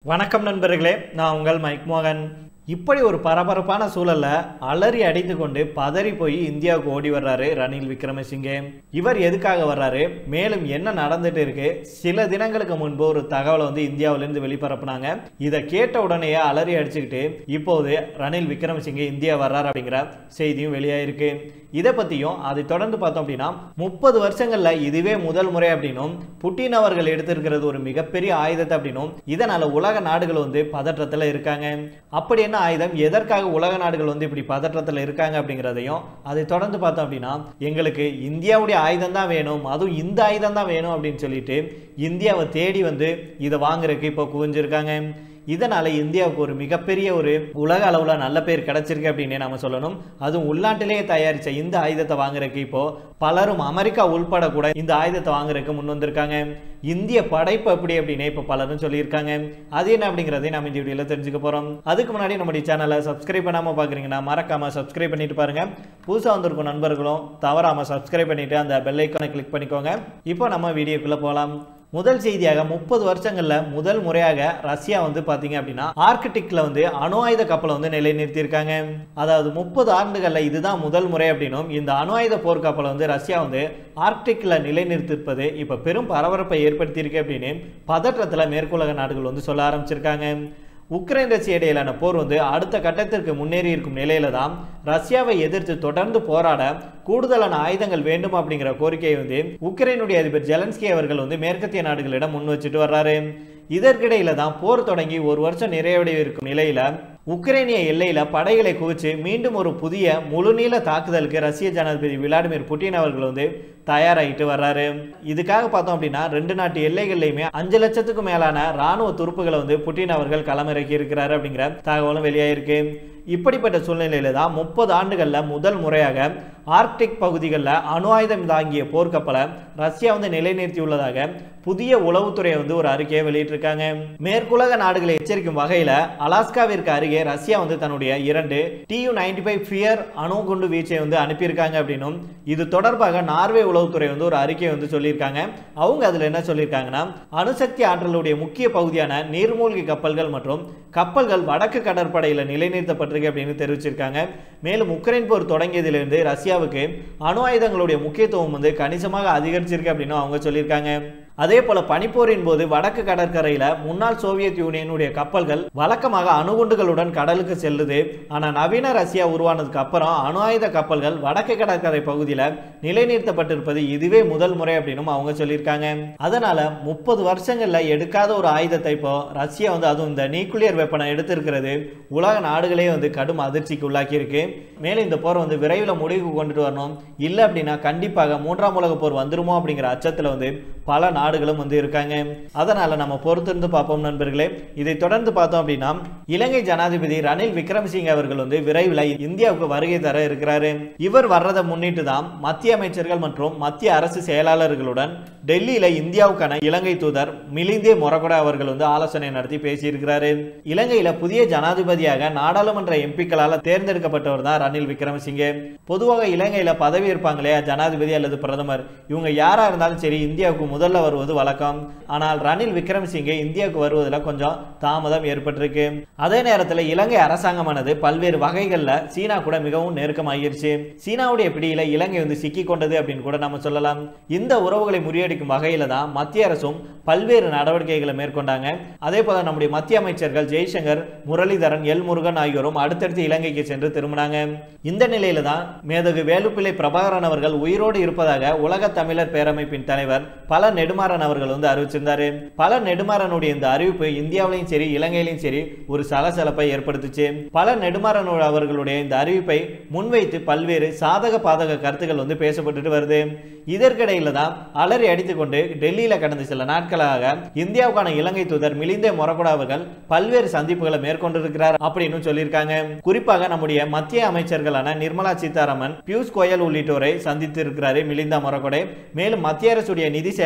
வணக்கம் நண்பர்களே நான் உங்கள் மைக் மோகன் இப்படி ஒரு பரபரப்பான சூழல்ல அலறி அடித்து கொண்டு பதறி போய் இந்தியாவுக்கு ஓடி வர்றாரு ரணில் விக்ரமசிங்கே இவர் எதுக்காக வர்றாரு மேலும் என்ன நடந்துட்டு இருக்கு சில தினங்களுக்கு முன்பு ஒரு தகவலை வந்து இந்தியாவிலிருந்து வெளிப்பரப்புனாங்க இதை கேட்ட உடனேயே அலறி அடிச்சுக்கிட்டு இப்போது ரணில் விக்ரமசிங்கே இந்தியா வர்றாரு அப்படிங்கிற செய்தியும் வெளியாயிருக்கு இதை பற்றியும் அதை தொடர்ந்து பார்த்தோம் அப்படின்னா முப்பது வருஷங்கள்ல இதுவே முதல் முறை அப்படின்னும் புட்டின் அவர்கள் எடுத்திருக்கிறது ஒரு மிகப்பெரிய ஆயுதத்தை அப்படின்னும் இதனால உலக நாடுகள் வந்து பதற்றத்தில் இருக்காங்க அப்படி என்ன ஆயுதம் எதற்காக உலக நாடுகள் வந்து இப்படி பதற்றத்தில் இருக்காங்க அப்படிங்கிறதையும் அதை தொடர்ந்து பார்த்தோம் அப்படின்னா எங்களுக்கு இந்தியாவுடைய ஆயுதம் தான் வேணும் அதுவும் இந்த ஆயுதம் தான் வேணும் அப்படின்னு சொல்லிட்டு இந்தியாவை தேடி வந்து இதை வாங்குறதுக்கு இப்போ குவிஞ்சிருக்காங்க இதனால இந்தியாவுக்கு ஒரு மிகப்பெரிய ஒரு உலக அளவுல நல்ல பேர் கிடைச்சிருக்கு அப்படின்னே நாம சொல்லணும் அதுவும் உள்நாட்டிலேயே தயாரிச்ச இந்த ஆயுதத்தை வாங்குறதுக்கு இப்போ பலரும் அமெரிக்கா உள்பட கூட இந்த ஆயுதத்தை வாங்குறதுக்கு முன் வந்திருக்காங்க இந்திய படைப்பு எப்படி அப்படின்னு இப்போ பலரும் சொல்லியிருக்காங்க அது என்ன அப்படிங்கிறதை நம்ம இந்த வீடியோவில் தெரிஞ்சுக்க போறோம் அதுக்கு முன்னாடி நம்முடைய சேனலை சப்ஸ்கிரைப் பண்ணாம பாக்குறீங்கன்னா மறக்காம சப்ஸ்கிரைப் பண்ணிட்டு பாருங்க புதுசாக வந்திருக்கும் நண்பர்களும் தவறாம சப்ஸ்கிரைப் பண்ணிட்டு அந்த பெல் ஐக்கானை கிளிக் பண்ணிக்கோங்க இப்போ நம்ம வீடியோக்குள்ள போகலாம் முதல் செய்தியாக முப்பது வருஷங்கள்ல முதல் முறையாக ரஷ்யா வந்து பாத்தீங்க அப்படின்னா ஆர்கிடிக்ல வந்து அணு ஆயுத கப்பலை வந்து நிலைநிறுத்தியிருக்காங்க அதாவது முப்பது ஆண்டுகள்ல இதுதான் முதல் முறை அப்படின்னும் இந்த அணு ஆயுத போர்க்கப்பலை வந்து ரஷ்யா வந்து ஆர்க்டிக்ல நிலைநிறுத்திருப்பது இப்ப பெரும் பரபரப்பை ஏற்படுத்தியிருக்கு அப்படின்னு பதற்றத்துல மேற்குலக நாடுகள் வந்து சொல்ல ஆரம்பிச்சிருக்காங்க உக்ரைன் ரஷ்ய இடையிலான போர் வந்து அடுத்த கட்டத்திற்கு முன்னேறி இருக்கும் நிலையில தான் ரஷ்யாவை எதிர்த்து தொடர்ந்து போராட கூடுதலான ஆயுதங்கள் வேண்டும் அப்படிங்கிற கோரிக்கையை வந்து உக்ரைனுடைய அதிபர் ஜெலன்ஸ்கி அவர்கள் வந்து மேற்கத்திய நாடுகளிடம் முன் வச்சுட்டு வர்றாரு இதற்கிடையில தான் போர் தொடங்கி ஒரு வருஷம் நிறைவடைய இருக்கும் நிலையில உக்ரைனிய எல்லையில படைகளை குவிச்சு மீண்டும் ஒரு புதிய முழுநீள தாக்குதலுக்கு ரஷ்ய ஜனாதிபதி விளாடிமிர் புட்டின் அவர்கள் வந்து தயாராகிட்டு வர்றாரு இதுக்காக பார்த்தோம் அப்படின்னா ரெண்டு நாட்டு எல்லைகள்லையுமே அஞ்சு லட்சத்துக்கும் மேலான ராணுவ துருப்புகளை வந்து புட்டின் அவர்கள் களமிறக்கி இருக்கிறாரு அப்படிங்கிற தகவலும் வெளியாயிருக்கு இப்படிப்பட்ட சூழ்நிலையில தான் முப்பது ஆண்டுகள்ல முதல் முறையாக ஆர்க்டிக் பகுதிகளில் அணு ஆயுதம் தாங்கிய போர்க்கப்பலை ரஷ்யா வந்து நிலைநிறுத்தியுள்ளதாக புதிய உளவுத்துறை வந்து ஒரு அறிக்கையை வெளியிட்டிருக்காங்க மேற்குலக நாடுகளை எச்சரிக்கும் வகையில அலாஸ்காவிற்கு அருகே ரஷ்யா வந்து தன்னுடைய இரண்டு டியூ நைன்டி ஃபைவ் ஃபியர் அணு குண்டு வீச்சை வந்து அனுப்பியிருக்காங்க அப்படின்னும் இது தொடர்பாக நார்வே உளவுத்துறை வந்து ஒரு அறிக்கையை வந்து சொல்லியிருக்காங்க அவங்க அதுல என்ன சொல்லியிருக்காங்கன்னா அணுசக்தி ஆற்றலுடைய முக்கிய பகுதியான நீர்மூழ்கி கப்பல்கள் மற்றும் கப்பல்கள் வடக்கு கடற்படையில் நிலைநிறுத்தப்பட்டிருக்கு அப்படின்னு தெரிவிச்சிருக்காங்க மேலும் உக்ரைன் போர் தொடங்கியதிலிருந்து ரஷ்யாவுக்கு அணு ஆயுதங்களுடைய முக்கியத்துவம் வந்து கணிசமாக அதிகரிச்சிருக்கு அப்படின்னு அவங்க சொல்லியிருக்காங்க அதே போல பனிப்போரின் போது வடக்கு கடற்கரையில முன்னாள் சோவியத் யூனியனுடைய கப்பல்கள் வழக்கமாக அணுகுண்டுகளுடன் கடலுக்கு செல்லுது ஆனா நவீன ரஷ்யா உருவானதுக்கு அப்புறம் அணு ஆயுத கப்பல்கள் வடக்கு கடற்கரை பகுதியில நிலைநிறுத்தப்பட்டிருப்பது இதுவே முதல் முறை அப்படின்னு அவங்க சொல்லியிருக்காங்க அதனால முப்பது வருஷங்கள்ல எடுக்காத ஒரு ஆயுதத்தை இப்போ ரஷ்யா வந்து அதுவும் இந்த நியூக்ளியர் வெப்பனை எடுத்திருக்கிறது உலக நாடுகளே வந்து கடும் அதிர்ச்சிக்கு உள்ளாக்கி இருக்கு மேலும் இந்த போர் வந்து விரைவில் முடிவுக்கு கொண்டுட்டு வரணும் இல்லை அப்படின்னா கண்டிப்பாக மூன்றாம் உலக போர் வந்துருமோ அப்படிங்கிற அச்சத்தில் வந்து பல நாடுகளும் வந்து இருக்காங்க அதனால நம்ம பொறுத்திருந்து பார்ப்போம் நண்பர்களே இதை தொடர்ந்து பார்த்தோம் அப்படின்னா இலங்கை ஜனாதிபதி ரணில் விக்ரமசிங்க அவர்கள் வந்து விரைவில் இந்தியாவுக்கு வருகை தர இருக்கிறாரு இவர் வர்றதை முன்னிட்டு தான் மத்திய அமைச்சர்கள் மற்றும் மத்திய அரசு செயலாளர்களுடன் டெல்லியில இந்தியாவுக்கான இலங்கை தூதர் மிலிந்தே மொரகொட அவர்கள் வந்து ஆலோசனை நடத்தி பேசியிருக்கிறாரு இலங்கையில புதிய ஜனாதிபதியாக நாடாளுமன்ற எம்பிக்களால் தேர்ந்தெடுக்கப்பட்டவர் தான் ரணில் விக்ரமசிங்கே பொதுவாக இலங்கையில பதவி இருப்பாங்க இல்லையா ஜனாதிபதி அல்லது பிரதமர் இவங்க யாரா இருந்தாலும் சரி இந்தியாவுக்கு முதல்ல வருவது வழக்கம் ஆனால் ரணில் விக்ரமசிங்கே இந்தியாவுக்கு வருவதில் கொஞ்சம் தாமதம் ஏற்பட்டிருக்கு அதே நேரத்தில் இலங்கை அரசாங்கமானது பல்வேறு வகைகளில் சீனா கூட மிகவும் நெருக்கமாகிருச்சு சீனாவுடைய பிடியில இலங்கை வந்து சிக்கி கொண்டது அப்படின்னு கூட நம்ம சொல்லலாம் இந்த உறவுகளை முறியடிக்கும் வகையில தான் மத்திய அரசும் பல்வேறு நடவடிக்கைகளை மேற்கொண்டாங்க அதே போல நம்முடைய மத்திய அமைச்சர்கள் ஜெய்சங்கர் முரளிதரன் எல் முருகன் ஆகியோரும் அடுத்தடுத்து இலங்கைக்கு சென்று திரும்பினாங்க இந்த நிலையில தான் மேதகு வேலுப்பிள்ளை பிரபாகரன் அவர்கள் உயிரோடு இருப்பதாக உலக தமிழர் பேரமைப்பின் தலைவர் பல நெடுமாறன் அவர்கள் வந்து அறிவிச்சிருந்தாரு பல நெடுமாறனுடைய இந்த அறிவிப்பு இந்தியாவிலையும் சரி இலங்கையிலையும் சரி ஒரு சலசலப்பை ஏற்படுத்துச்சு பல நெடுமாறன் அவர்களுடைய இந்த அறிவிப்பை முன்வைத்து பல்வேறு சாதக பாதக கருத்துக்கள் வந்து பேசப்பட்டுட்டு வருது இதற்கிடையில தான் அலறி அடித்துக்கொண்டு டெல்லியில கடந்த சில நாட்களாக இந்தியாவுக்கான இலங்கை தூதர் மிலிந்தே மொரகுடா அவர்கள் பல்வேறு சந்திப்புகளை மேற்கொண்டிருக்கிறார் அப்படின்னு சொல்லியிருக்காங்க குறிப்பாக நம்முடைய மத்திய அமைச்சர்களான நிர்மலா சீதாராமன் பியூஷ் கோயல் உள்ளிட்டோரை சந்தித்து இருக்கிறாரு மிலிந்தா மொரகொடை மேலும் மத்திய அரசுடைய நிதி செயலாளர்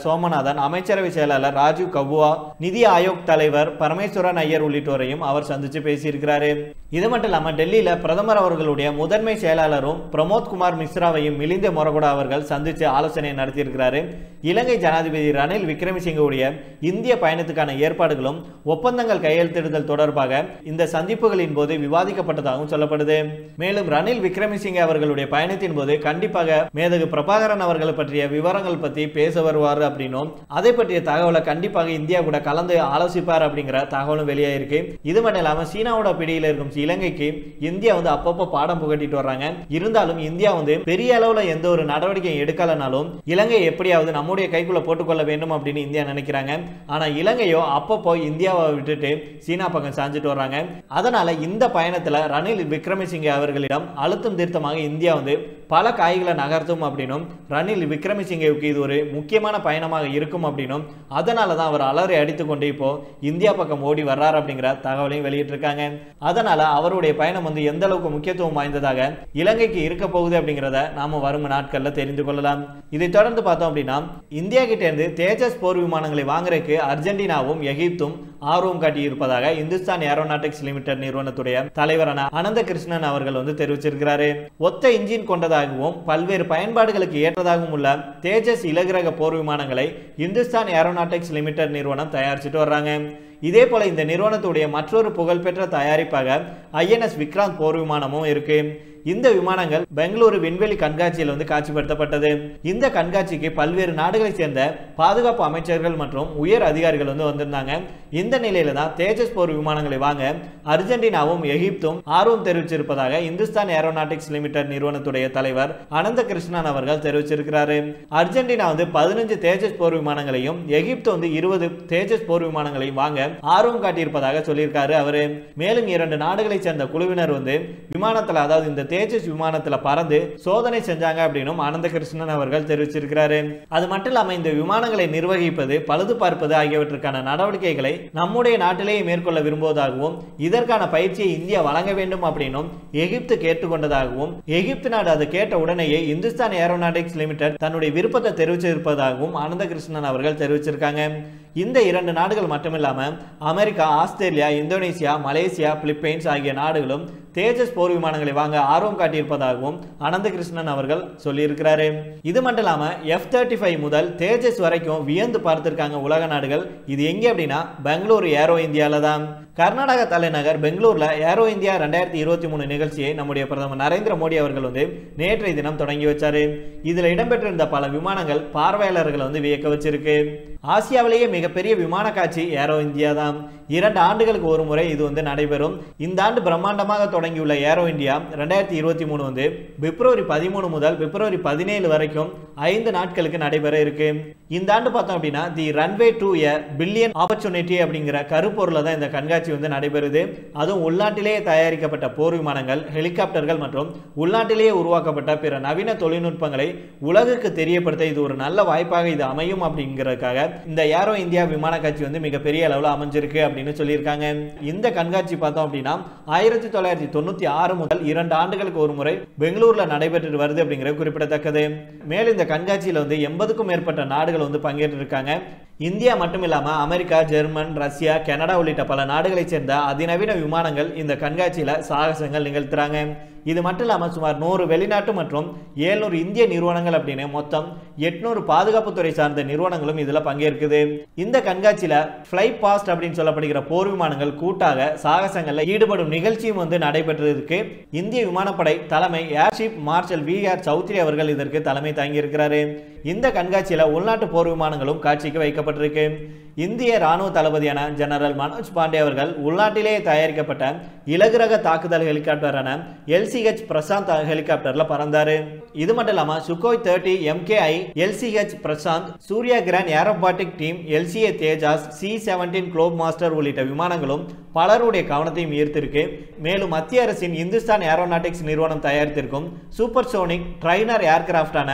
சோமநாதன் அமைச்சரவை செயலாளர் ராஜீவ் கபுவா நிதி ஆயோக் தலைவர் பரமேஸ்வரன் ஐயர் உள்ளிட்டோரையும் அவர் சந்திச்சு பேசியிருக்கிறாரு இது மட்டும் இல்லாம டெல்லியில பிரதமர் அவர்களுடைய முதன்மை செயலாளரும் பிரமோத் குமார் மிஸ்ராவையும் மிலிந்த மொரகுடா அவர்கள் சந்திச்சு ஆலோசனை நடத்தியிருக்கிறாரு இலங்கை ஜனாதிபதி ரணில் விக்ரமசிங்கவுடைய இந்திய பயணத்துக்கான ஏற்பாடுகளும் ஒப்பந்தங்கள் கையெழுத்திடுதல் தொடர்பாக இந்த சந்திப்புகளின் போது விவாதிக்கப்பட்டதாகவும் சொல்லப்படுது மேலும் ரணில் விக்ரமசிங்கே அவர்களுடைய பயணத்தின் போது கண்டிப்பாக மேதகு பிரபாகரன் அவர்களை பற்றிய விவரங்கள் பத்தி பேச வருவார் அப்படின்னும் அதை பற்றிய தகவலை கண்டிப்பாக இந்தியா கூட கலந்து ஆலோசிப்பார் அப்படிங்கிற தகவலும் வெளியாயிருக்கு இது மட்டும் இல்லாம சீனாவோட பிடியில் இருக்கும் இலங்கைக்கு இந்தியா வந்து அப்பப்போ பாடம் புகட்டிட்டு வர்றாங்க இருந்தாலும் இந்தியா வந்து பெரிய அளவுல எந்த ஒரு நடவடிக்கையும் எடுக்கலனாலும் இலங்கை எப்படியாவது நம்முடைய கைக்குள்ள போட்டுக்கொள்ள வேண்டும் அப்படின்னு இந்தியா நினைக்கிறாங்க ஆனா இலங்கையோ அப்பப்போ இந்தியாவை விட்டுட்டு சீனா பக்கம் சாஞ்சிட்டு வர்றாங்க அதனால இந்த பயணத்துல ரணில் விக்ரமசிங்கே அவர்களிடம் அழுத்தம் திருத்தமாக இந்தியா வந்து பல காய்களை நகர்த்தும் அப்படின்னும் ரணில் விக்ரமசிங்கேவுக்கு இது ஒரு முக்கியமான பயணமாக இருக்கும் அப்படின்னும் அதனால தான் அவர் அலறி அடித்துக்கொண்டு இப்போ இந்தியா பக்கம் ஓடி வர்றார் அப்படிங்கிற தகவலையும் வெளியிட்டிருக்காங்க அதனால அவருடைய பயணம் வந்து எந்த அளவுக்கு முக்கியத்துவம் வாய்ந்ததாக இலங்கைக்கு இருக்க போகுது அப்படிங்கிறத நாம வரும் நாட்கள்ல தெரிந்து கொள்ளலாம் இதை தொடர்ந்து பார்த்தோம் அப்படின்னா இந்தியா கிட்ட இருந்து தேஜஸ் போர் விமானங்களை வாங்குறதுக்கு அர்ஜென்டினாவும் எகிப்தும் ஆர்வம் காட்டியிருப்பதாக இந்துஸ்தான் ஏரோநாட்டிக்ஸ் லிமிடெட் நிறுவனத்துடைய தலைவரான அனந்த கிருஷ்ணன் அவர்கள் வந்து தெரிவிச்சிருக்கிறாரு ஒத்த இன்ஜின் கொண்டதாகவும் பல்வேறு பயன்பாடுகளுக்கு ஏற்றதாகவும் உள்ள தேஜஸ் இலகுரக போர் விமானங்களை இந்துஸ்தான் ஏரோநாட்டிக்ஸ் லிமிடெட் நிறுவனம் தயாரிச்சுட்டு வர்றாங்க இதே போல இந்த நிறுவனத்துடைய மற்றொரு புகழ்பெற்ற தயாரிப்பாக ஐஎன்எஸ் விக்ராந்த் போர் விமானமும் இருக்கு இந்த விமானங்கள் பெங்களூரு விண்வெளி கண்காட்சியில் வந்து காட்சிப்படுத்தப்பட்டது இந்த கண்காட்சிக்கு பல்வேறு நாடுகளைச் சேர்ந்த பாதுகாப்பு அமைச்சர்கள் மற்றும் உயர் அதிகாரிகள் வந்து வந்திருந்தாங்க இந்த நிலையில தான் தேஜஸ் போர் விமானங்களை வாங்க அர்ஜென்டினாவும் எகிப்தும் ஆர்வம் தெரிவிச்சிருப்பதாக இந்துஸ்தான் ஏரோநாட்டிக்ஸ் லிமிடெட் நிறுவனத்துடைய தலைவர் அனந்த கிருஷ்ணன் அவர்கள் தெரிவிச்சிருக்கிறாரு அர்ஜென்டினா வந்து பதினஞ்சு தேஜஸ் போர் விமானங்களையும் எகிப்து வந்து இருபது தேஜஸ் போர் விமானங்களையும் வாங்க ஆர்வம் காட்டியிருப்பதாக சொல்லியிருக்காரு அவரு மேலும் இரண்டு நாடுகளைச் சேர்ந்த குழுவினர் வந்து விமானத்துல அதாவது இந்த தேஜஸ் விமானத்துல பறந்து சோதனை செஞ்சாங்க அப்படின்னும் ஆனந்த கிருஷ்ணன் அவர்கள் தெரிவிச்சிருக்கிறாரு அது மட்டும் இல்லாம இந்த விமானங்களை நிர்வகிப்பது பழுது பார்ப்பது ஆகியவற்றுக்கான நடவடிக்கைகளை நம்முடைய நாட்டிலேயே மேற்கொள்ள விரும்புவதாகவும் இதற்கான பயிற்சியை இந்தியா வழங்க வேண்டும் அப்படின்னும் எகிப்து கேட்டுக்கொண்டதாகவும் எகிப்து நாடு அதை கேட்ட உடனேயே இந்துஸ்தான் ஏரோநாட்டிக்ஸ் லிமிடெட் தன்னுடைய விருப்பத்தை தெரிவிச்சிருப்பதாகவும் ஆனந்த கிருஷ்ணன் அவர்கள் தெரிவிச்சிருக்காங்க இந்த இரண்டு நாடுகள் மட்டுமில்லாம America Australia Indonesia Malaysia Philippines ஆகிய நாடுகளும் தேஜஸ் போர் விமானங்களை வாங்க ஆர்வம் காட்டியிருப்பதாகவும் அனந்த கிருஷ்ணன் அவர்கள் சொல்லியிருக்கிறாரு இது மட்டும் இல்லாம எஃப் தேர்ட்டி ஃபைவ் முதல் தேஜஸ் வரைக்கும் வியந்து பார்த்திருக்காங்க உலக நாடுகள் இது எங்கே அப்படின்னா பெங்களூரு ஏரோ இந்தியால தான் கர்நாடக தலைநகர் பெங்களூர்ல ஏரோ இந்தியா ரெண்டாயிரத்தி இருபத்தி மூணு நிகழ்ச்சியை நம்முடைய பிரதமர் நரேந்திர மோடி அவர்கள் வந்து நேற்றைய தினம் தொடங்கி வச்சாரு இதுல இடம்பெற்றிருந்த பல விமானங்கள் பார்வையாளர்களை வந்து வியக்க வச்சிருக்கு ஆசியாவிலேயே மிகப்பெரிய விமான காட்சி ஏரோ இந்தியா தான் இரண்டு ஆண்டுகளுக்கு ஒரு முறை இது வந்து நடைபெறும் இந்த ஆண்டு பிரம்மாண்டமாக தொடங்கியுள்ள ஏரோ இந்தியா ரெண்டாயிரத்தி இருபத்தி மூணு வந்து பிப்ரவரி பதிமூணு முதல் பிப்ரவரி பதினேழு வரைக்கும் ஐந்து நாட்களுக்கு நடைபெற இருக்கு இந்த ஆண்டு பார்த்தோம் அப்படின்னா the runway to a billion opportunity அப்படிங்கிற கருப்பொருளை தான் இந்த கண்காட்சி வந்து நடைபெறுது அதுவும் உள்நாட்டிலேயே தயாரிக்கப்பட்ட போர் விமானங்கள் ஹெலிகாப்டர்கள் மற்றும் உள்நாட்டிலேயே உருவாக்கப்பட்ட பிற நவீன தொழில்நுட்பங்களை உலகுக்கு தெரியப்படுத்த இது ஒரு நல்ல வாய்ப்பாக இது அமையும் அப்படிங்கிறதுக்காக இந்த ஏரோ இந்தியா விமான காட்சி வந்து மிகப்பெரிய அளவில் அமைஞ்சிருக்கு அப்படின்னு சொல்லியிருக்காங்க இந்த கண்காட்சி பார்த்தோம் அப்படின்னா ஆயிரத்தி தொள்ளாயிரத்தி தொண்ணூத்தி ஆறு முதல் இரண்டு ஆண்டுகளுக்கு ஒரு முறை பெங்களூர்ல நடைபெற்று வருது அப்படிங்கிறது குறிப்பிடத்தக்கது மேலும் இந்த கண்காட்சியில் வந்து எண்பதுக்கும் மேற்பட்ட நாடுகள் வந்து பங்கேற்று இருக்காங்க இந்தியா மட்டும் இல்லாம அமெரிக்கா ஜெர்மன் ரஷ்யா கனடா உள்ளிட்ட பல நாடுகளைச் சேர்ந்த அதிநவீன விமானங்கள் இந்த கண்காட்சியில சாகசங்கள் நிகழ்த்துறாங்க இது மட்டும் இல்லாமல் சுமார் நூறு வெளிநாட்டு மற்றும் ஏழ்நூறு இந்திய நிறுவனங்கள் அப்படின்னு மொத்தம் எட்நூறு பாதுகாப்புத்துறை சார்ந்த நிறுவனங்களும் இதில் பங்கேற்குது இந்த கண்காட்சியில் ஃப்ளை பாஸ்ட் அப்படின்னு சொல்லப்படுகிற போர் விமானங்கள் கூட்டாக சாகசங்களில் ஈடுபடும் நிகழ்ச்சியும் வந்து நடைபெற்றிருக்கு இந்திய விமானப்படை தலைமை air chief marshal V R Chaudhari அவர்கள் இதற்கு தலைமை தாங்கியிருக்கிறாரு இந்த கண்காட்சியில் உள்நாட்டு போர் விமானங்களும் காட்சிக்கு வைக்கப்பட்டிருக்கு இந்திய ராணுவ தளபதியான ஜெனரல் மனோஜ் பாண்டே அவர்கள் உள்நாட்டிலேயே தயாரிக்கப்பட்ட இலகுரக தாக்குதல் ஹெலிகாப்டரான எல்சிஹெச் பிரசாந்த் ஹெலிகாப்டர்ல பறந்தாரு இது மட்டும் இல்லாம Sukhoi thirty MKI LCH Prashant Surya Kiran aerobatic team LCA Tejas C seventeen Globemaster உள்ளிட்ட விமானங்களும் பலருடைய கவனத்தையும் ஈர்த்திருக்கு மேலும் மத்திய அரசின் இந்துஸ்தான் ஏரோநாட்டிக்ஸ் நிறுவனம் தயாரித்திருக்கும் சூப்பர் சோனிக் ட்ரைனர் ஏர்கிராஃப்டான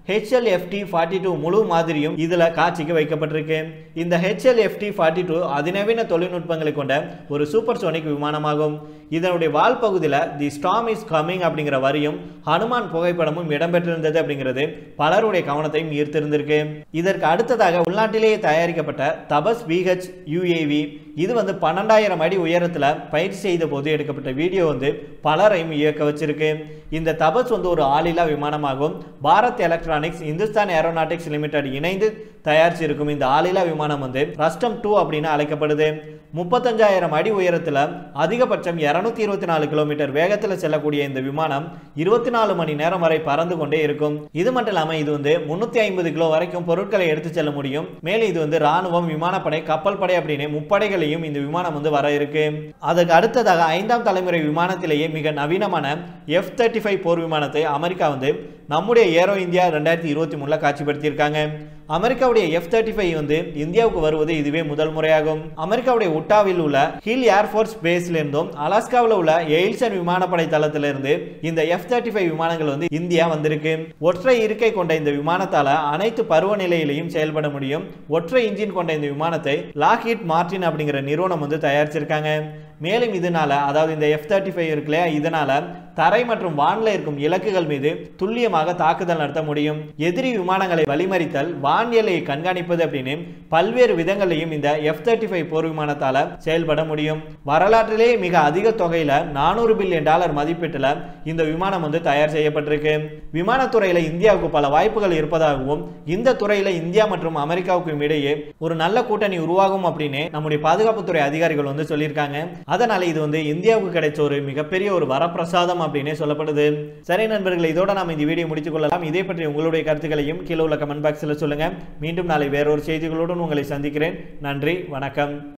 ஹெச்எல்எஃப்டி ஃபார்ட்டி டூ முழு மாதிரியும் இதுல காட்சிக்கு வைக்கப்பட்டிருக்கு இந்த ஹெச்எல்எஃப்டி ஃபார்ட்டி டூ அதிநவீன தொழில்நுட்பங்களை கொண்ட ஒரு சூப்பர் சோனிக் விமானமாகும் இதனுடைய வால் பகுதியில் தி ஸ்டாம் இஸ் கமிங் அப்படிங்கிற வரியும் ஹனுமான் புகைப்படமும் இடம்பெற்றிருந்தது அப்படிங்கிறது பலருடைய கவனத்தையும் ஈர்த்திருந்திருக்கு இதற்கு அடுத்ததாக உள்நாட்டிலேயே தயாரிக்கப்பட்ட தபஸ் விஹெச் யூஏவி இது வந்து பன்னெண்டாயிரம் அடி உயரத்தில் பயிற்சி செய்த போது எடுக்கப்பட்ட வீடியோ வந்து பலரையும் இயக்க வச்சிருக்கு இந்த தபஸ் வந்து ஒரு ஆளில்லா விமானமாகும் Bharat Electronics Hindustan Aeronautics Limited இணைந்து தயாரிச்சிருக்கும் இந்த ஆளில்லா விமானம் வந்து ரஸ்டம் டூ அப்படின்னு அழைக்கப்படுது முப்பத்தஞ்சாயிரம் அடி உயரத்தில் அதிகபட்சம் இரநூத்தி இருபத்தி நாலு கிலோமீட்டர் வேகத்தில் செல்லக்கூடிய இந்த விமானம் இருபத்தி நாலு மணி நேரம் வரை பறந்து கொண்டே இருக்கும் இது மட்டும் இல்லாமல் இது வந்து முன்னூத்தி ஐம்பது கிலோ வரைக்கும் பொருட்களை எடுத்து செல்ல முடியும் மேலும் இது வந்து ராணுவம் விமானப்படை கப்பல் படை அப்படின்னு முப்படைகளையும் இந்த விமானம் வந்து வர இருக்கு அதற்கு அடுத்ததாக ஐந்தாம் தலைமுறை விமானத்திலேயே மிக நவீனமான எஃப் தேர்ட்டி ஃபைவ் போர் விமானத்தை அமெரிக்கா வந்து நம்முடைய ஏரோ இந்தியா ரெண்டாயிரத்தி இருபத்தி மூணுல காட்சிப்படுத்தியிருக்காங்க அமெரிக்காவுடைய எஃப் தேர்ட்டி ஃபைவ் வந்து இந்தியாவுக்கு வருவது இதுவே முதல் முறையாகும் அமெரிக்காவுடைய உட்டாவில் உள்ள ஹில் ஏர்ஃபோர்ஸ் பேஸ்ல இருந்தும் அலாஸ்காவில் உள்ள எயில்சன் விமானப்படை தளத்திலிருந்து இந்த எஃப் தேர்ட்டி ஃபைவ் விமானங்கள் வந்து இந்தியா வந்திருக்கு ஒற்றை இருக்கை கொண்ட இந்த விமானத்தால அனைத்து பருவநிலையிலையும் செயல்பட முடியும் ஒற்றை இன்ஜின் கொண்ட இந்த விமானத்தை லாக்ஹீட் மார்டின் அப்படிங்கிற நிறுவனம் வந்து தயாரிச்சிருக்காங்க மேலும் இதனால அதாவது இந்த எஃப் தேர்ட்டி ஃபைவ் இருக்கு இல்லையா இதனால தரை மற்றும் வானில் இருக்கும் இலக்குகள் மீது துல்லியமாக தாக்குதல் நடத்த முடியும் எதிரி விமானங்களை வழிமறித்தல் வான் எல்லையை கண்காணிப்பது அப்படின்னு பல்வேறு விதங்களையும் இந்த எஃப் தேர்ட்டி ஃபைவ் போர் விமானத்தால செயல்பட முடியும் வரலாற்றிலேயே மிக அதிக தொகையில நானூறு பில்லியன் டாலர் மதிப்பீட்டுல இந்த விமானம் வந்து தயார் செய்யப்பட்டிருக்கு விமானத்துறையில இந்தியாவுக்கு பல வாய்ப்புகள் இருப்பதாகவும் இந்த துறையில இந்தியா மற்றும் அமெரிக்காவுக்கும் இடையே ஒரு நல்ல கூட்டணி உருவாகும் அப்படின்னு நம்முடைய பாதுகாப்புத்துறை அதிகாரிகள் வந்து சொல்லியிருக்காங்க அதனால இது வந்து இந்தியாவுக்கு கிடைச்ச ஒரு மிகப்பெரிய ஒரு வரப்பிரசாதம் அப்படின்னே சொல்லப்படுது சரி நண்பர்களே இதோட நாம் இந்த வீடியோ முடித்துக் கொள்ளலாம் இதே பற்றி உங்களுடைய கருத்துக்களையும் கீழே உள்ள கமெண்ட் பாக்ஸில் சொல்லுங்க மீண்டும் நாளை வேறொரு செய்திகளுடன் உங்களை சந்திக்கிறேன் நன்றி வணக்கம்